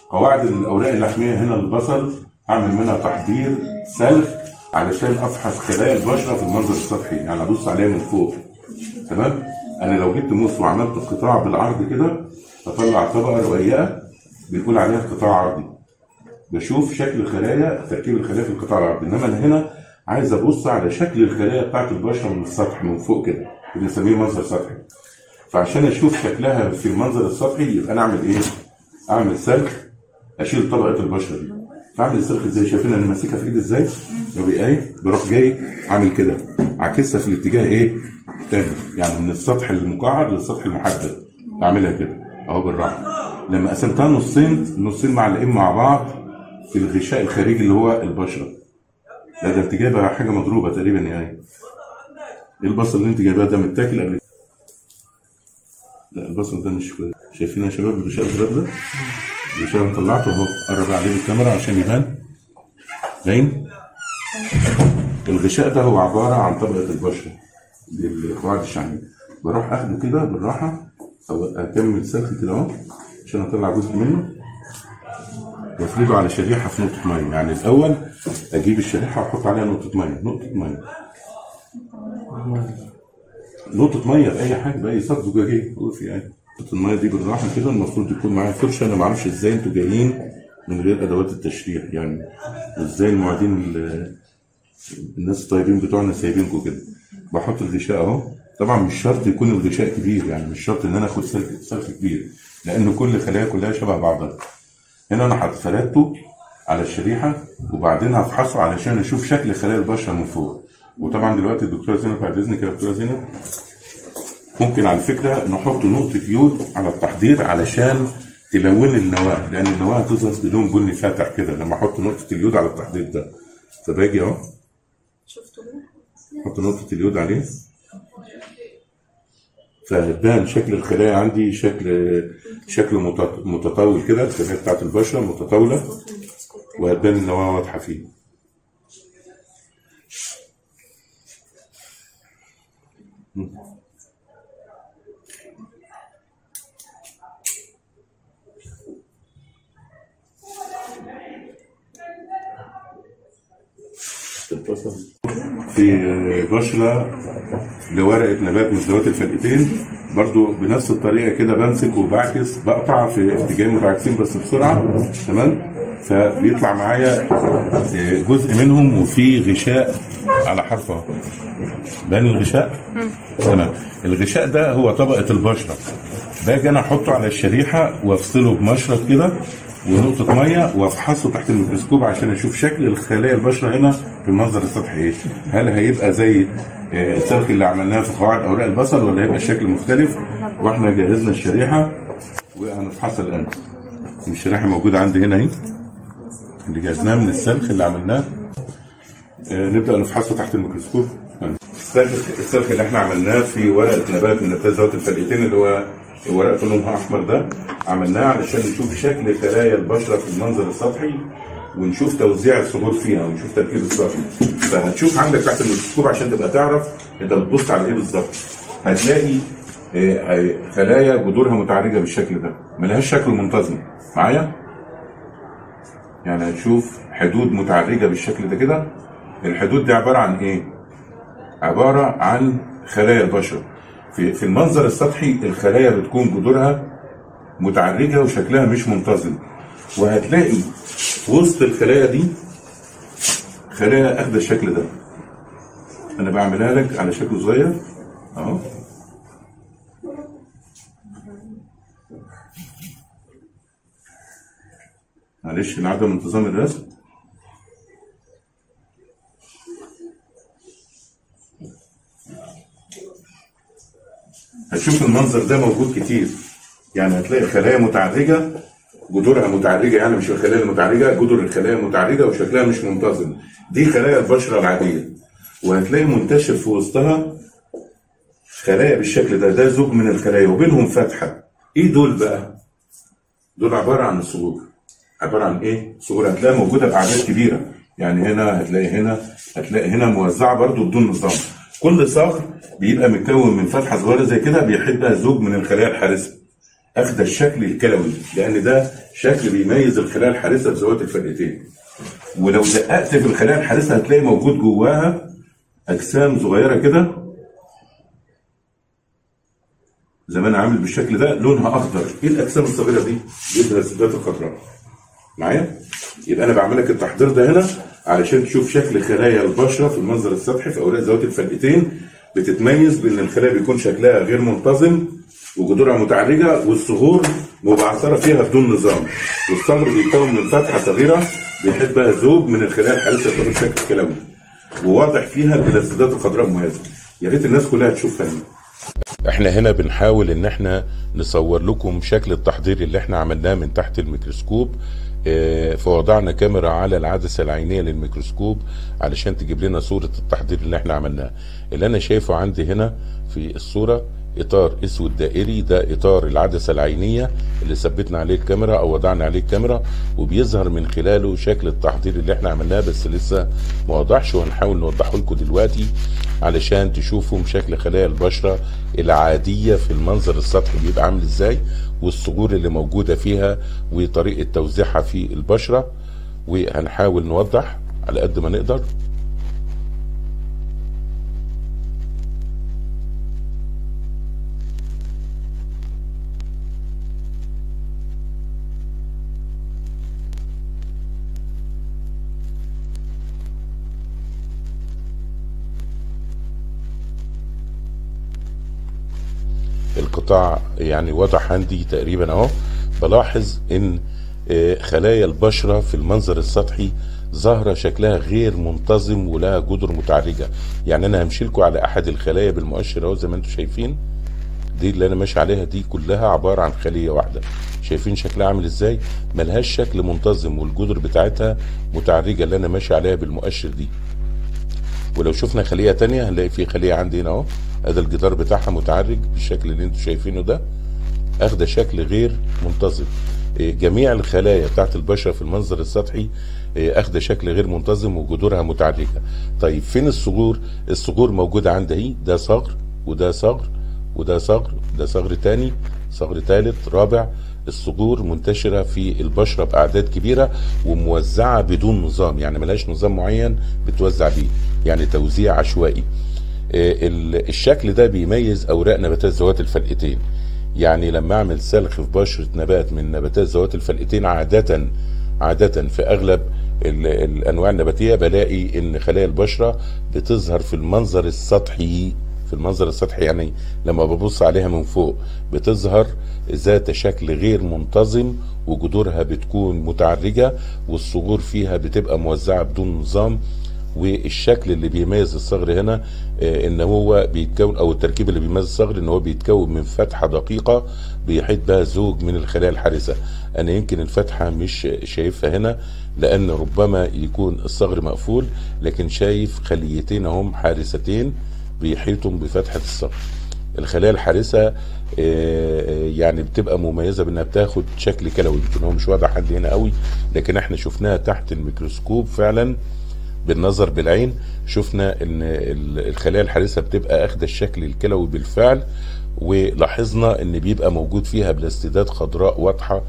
قواعد الاوراق اللحميه هنا البصل هعمل منها تحضير سلخ علشان افحص خلايا البشره في المنظر السطحي يعني ابص عليها من فوق تمام انا لو جبت موس وعملت قطاع بالعرض كده اطلع طبقه رقيقه بنقول عليها قطاع عرضي بشوف شكل الخلايا تركيب الخلايا في القطاع العرضي انما انا هنا عايز ابص على شكل الخلايا بتاعت البشره من السطح من فوق كده بنسميه منظر سطحي فعشان اشوف شكلها في المنظر السطحي يبقى انا اعمل ايه؟ اعمل سلخ اشيل طبقه البشره دي فاعمل السلخ ازاي؟ شايفين انا ماسكها في ايدي ازاي؟ ببقى ايه؟ بروح جاي عامل كده عاكسها في الاتجاه ايه؟ تاني يعني من السطح المقعر للسطح المحدد اعملها كده اهو بالراحه لما قسمتها نصين النصين معلقين مع بعض في الغشاء الخارجي اللي هو البشره لا ده انت جايبه حاجه مضروبه تقريبا يعني ايه البصل اللي انت جايباه ده متاكل قبل لا البصل ده مش كويس شايفين يا شباب الغشاء الغراب ده الغشاء انا طلعته اهو قرب عليه بالكاميرا عشان يبان باين الغشاء ده هو عباره عن طبقه البشره دي القواعد الشعبيه بروح اخده كده بالراحه او اكمل سلخ كده اهو عشان اطلع جزء منه وافرده على شريحه في نقطه ميه يعني الاول اجيب الشريحه واحط عليها نقطه ميه نقطه ميه نقطة مية بأي حاجة بأي صاج زجاجية هو في أي نقطة المية دي بالراحة كده المفروض يكون معايا فرشة أنا معرفش إزاي أنتوا جايين من غير أدوات التشريح يعني إزاي المعيدين ال- الناس الطيبين بتوعنا سايبينكم كده بحط الغشاء أهو طبعا مش شرط يكون الغشاء كبير يعني مش شرط إن أنا آخد سلك سلك كبير لأن كل خلايا كلها شبه بعضها هنا أنا حط فردته على الشريحة وبعدين هفحصه علشان أشوف شكل خلايا البشرة من فوق وطبعا دلوقتي الدكتورة زينب بعد إذنك يا دكتورة زينب ممكن على فكرة نحط نقطة يود على التحضير علشان تلون النواة لأن النواة هتظهر بلون بني فاتح كده لما أحط نقطة اليود على التحضير ده فباجي أهو شفتوا أحط نقطة اليود عليه فبان شكل الخلايا عندي شكل شكل مت- متطاول كده الخلايا بتاعت البشرة متطاولة وهتبان النواة واضحة فيه في بشرة لورقة نبات من ذوات الفلقتين برضو بنفس الطريقة كده بمسك وبعكس بقطع في اتجاه متعاكسين بس بسرعة تمام فبيطلع معايا جزء منهم وفي غشاء على حرف اهو بان الغشاء تمام الغشاء ده هو طبقة البشرة باجي انا احطه على الشريحة وافصله بمشرط كده ونقطة مية وافحصه تحت الميكروسكوب عشان اشوف شكل الخلايا البشرة هنا في المنظر السطحي ايه هل هيبقى زي آه، السلك اللي عملناه في قواعد اوراق البصل ولا هيبقى الشكل مختلف واحنا جهزنا الشريحة وهنفحصها الان الشريحة موجودة عندي هنا اهي اللي جهزناه من السلخ اللي عملناه آه، نبدا نفحصه تحت الميكروسكوب السلخ السلخ اللي احنا عملناه في ورقه نبات من نباتات ذوات الفلقتين اللي هو ورقه لونها احمر ده عملناه علشان نشوف شكل خلايا البشره في المنظر السطحي ونشوف توزيع الصهور فيها ونشوف تركيب الصافي فهتشوف عندك تحت الميكروسكوب عشان تبقى تعرف انت بتبص على ايه بالظبط هتلاقي آه، آه، خلايا جذورها متعرجه بالشكل ده ملهاش شكل منتظم معايا يعني هنشوف حدود متعرجة بالشكل ده كده الحدود دي عبارة عن ايه عبارة عن خلايا البشرة في, في المنظر السطحي الخلايا بتكون جذورها متعرجة وشكلها مش منتظم وهتلاقي في وسط الخلايا دي خلايا اخد الشكل ده انا بعملها لك على شكل صغير اهو معلش لعدم انتظام الرسم هتشوف المنظر ده موجود كتير يعني هتلاقي خلايا متعرجة جذورها متعرجة يعني مش الخلايا المتعرجة جذور الخلايا متعرجة وشكلها مش منتظم دي خلايا البشرة العادية وهتلاقي منتشر في وسطها خلايا بالشكل ده ده زوج من الخلايا وبينهم فتحة ايه دول بقى دول عبارة عن الصهور عبارة عن ايه صهور هتلاقيها موجودة بأعداد كبيرة يعني هنا هتلاقي هنا هتلاقي هنا موزعة برضو بدون نظام كل صاغ بيبقى متكون من فتحة صغيرة زي كده بيحيط بها زوج من الخلايا الحارسة اخد الشكل الكلوي لان ده شكل بيميز الخلايا الحارسه بزاويه الفرقتين ولو دققت في الخلايا الحارسه هتلاقي موجود جواها اجسام صغيره كده زي ما انا عامل بالشكل ده لونها اخضر ايه الاجسام الصغيره دي؟ دي البلاستيدات الخضراء معايا؟ يبقى انا بعمل لك التحضير ده هنا علشان تشوف شكل خلايا البشره في المنظر السطحي في اوراق ذوات الفرقتين بتتميز بان الخلايا بيكون شكلها غير منتظم وجذورها متعرجه والصخور مبعثره فيها بدون نظام والصغر بيتكون من فتحه صغيره بيحيط بها ذوب من الخلايا الحارسه بتاخد شكل كلوي وواضح فيها البلاستيدات الخضراء المميزه يا ريت الناس كلها تشوفها هنا احنا هنا بنحاول ان احنا نصور لكم شكل التحضير اللي احنا عملناه من تحت الميكروسكوب اه، فوضعنا كاميرا على العدسة العينية للميكروسكوب علشان تجيب لنا صورة التحضير اللي احنا عملناه اللي انا شايفه عندي هنا في الصورة اطار اسود دائري ده اطار العدسة العينية اللي ثبتنا عليه الكاميرا او وضعنا عليه الكاميرا وبيظهر من خلاله شكل التحضير اللي احنا عملناه بس لسه ما وضحش وهنحاول نوضحه لكم دلوقتي علشان تشوفوا شكل خلايا البشرة العادية في المنظر السطحي بيبقى عامل ازاي والصغور اللي موجودة فيها وطريقة توزيعها في البشرة وهنحاول نوضح على قد ما نقدر القطاع يعني واضح عندي تقريبا اهو بلاحظ ان آه، خلايا البشرة في المنظر السطحي ظاهرة شكلها غير منتظم ولها جذر متعرجة يعني انا همشي لكم على احد الخلايا بالمؤشر اهو زي ما انتم شايفين دي اللي انا ماشي عليها دي كلها عبارة عن خلية واحدة شايفين شكلها عامل ازاي ملهاش شكل منتظم والجذر بتاعتها متعرجة اللي انا ماشي عليها بالمؤشر دي ولو شفنا خليه تانية هنلاقي في خليه عندي هنا اهو ادي الجدار بتاعها متعرج بالشكل اللي انتم شايفينه ده اخده شكل غير منتظم إيه، جميع الخلايا بتاعت البشره في المنظر السطحي إيه، اخده شكل غير منتظم وجذورها متعرجه طيب فين الصغور الصغور موجوده عندي اهي ده صغر وده صغر وده صغر ده صغر تاني صغر تالت رابع الصغور منتشرة في البشرة بأعداد كبيرة وموزعة بدون نظام يعني ملهاش نظام معين بتوزع بيه يعني توزيع عشوائي آه، ال- الشكل ده بيميز أوراق نباتات ذوات الفلقتين يعني لما أعمل سلخ في بشرة نبات من نباتات ذوات الفلقتين عادة عادة في أغلب ال- الأنواع النباتية بلاقي إن خلايا البشرة بتظهر في المنظر السطحي في المنظر السطحي يعني لما ببص عليها من فوق بتظهر ذات شكل غير منتظم وجذورها بتكون متعرجة والصغور فيها بتبقى موزعة بدون نظام والشكل اللي بيميز الصغر هنا آه، ان هو بيتكون او التركيب اللي بيميز الصغر ان هو بيتكون من فتحه دقيقه بيحيط بها زوج من الخلايا الحارسه انا يمكن الفتحه مش شايفها هنا لان ربما يكون الصغر مقفول لكن شايف خليتين هم حارستين بيحيطوا بفتحه الصغر الخلايا الحارسه آه، آه، يعني بتبقى مميزه بانها بتاخد شكل كلوي يمكن هو مش واضح عندي هنا قوي لكن احنا شفناها تحت الميكروسكوب فعلا بالنظر بالعين شفنا ان ال- الخلايا الحارسه بتبقى اخده الشكل الكلوي بالفعل ولاحظنا ان بيبقى موجود فيها بلاستيدات خضراء واضحه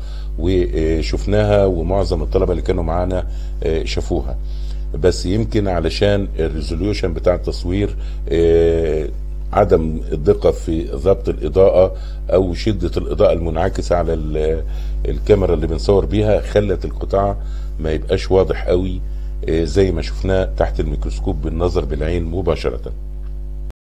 وشفناها ومعظم الطلبه اللي كانوا معانا آه، شافوها بس يمكن علشان الريزوليوشن بتاع التصوير آه، عدم الدقة في ضبط الإضاءة أو شدة الإضاءة المنعكسة على ال- الكاميرا اللي بنصور بيها خلت القطاع ما يبقاش واضح قوي آه، زي ما شفناه تحت الميكروسكوب بالنظر بالعين مباشرة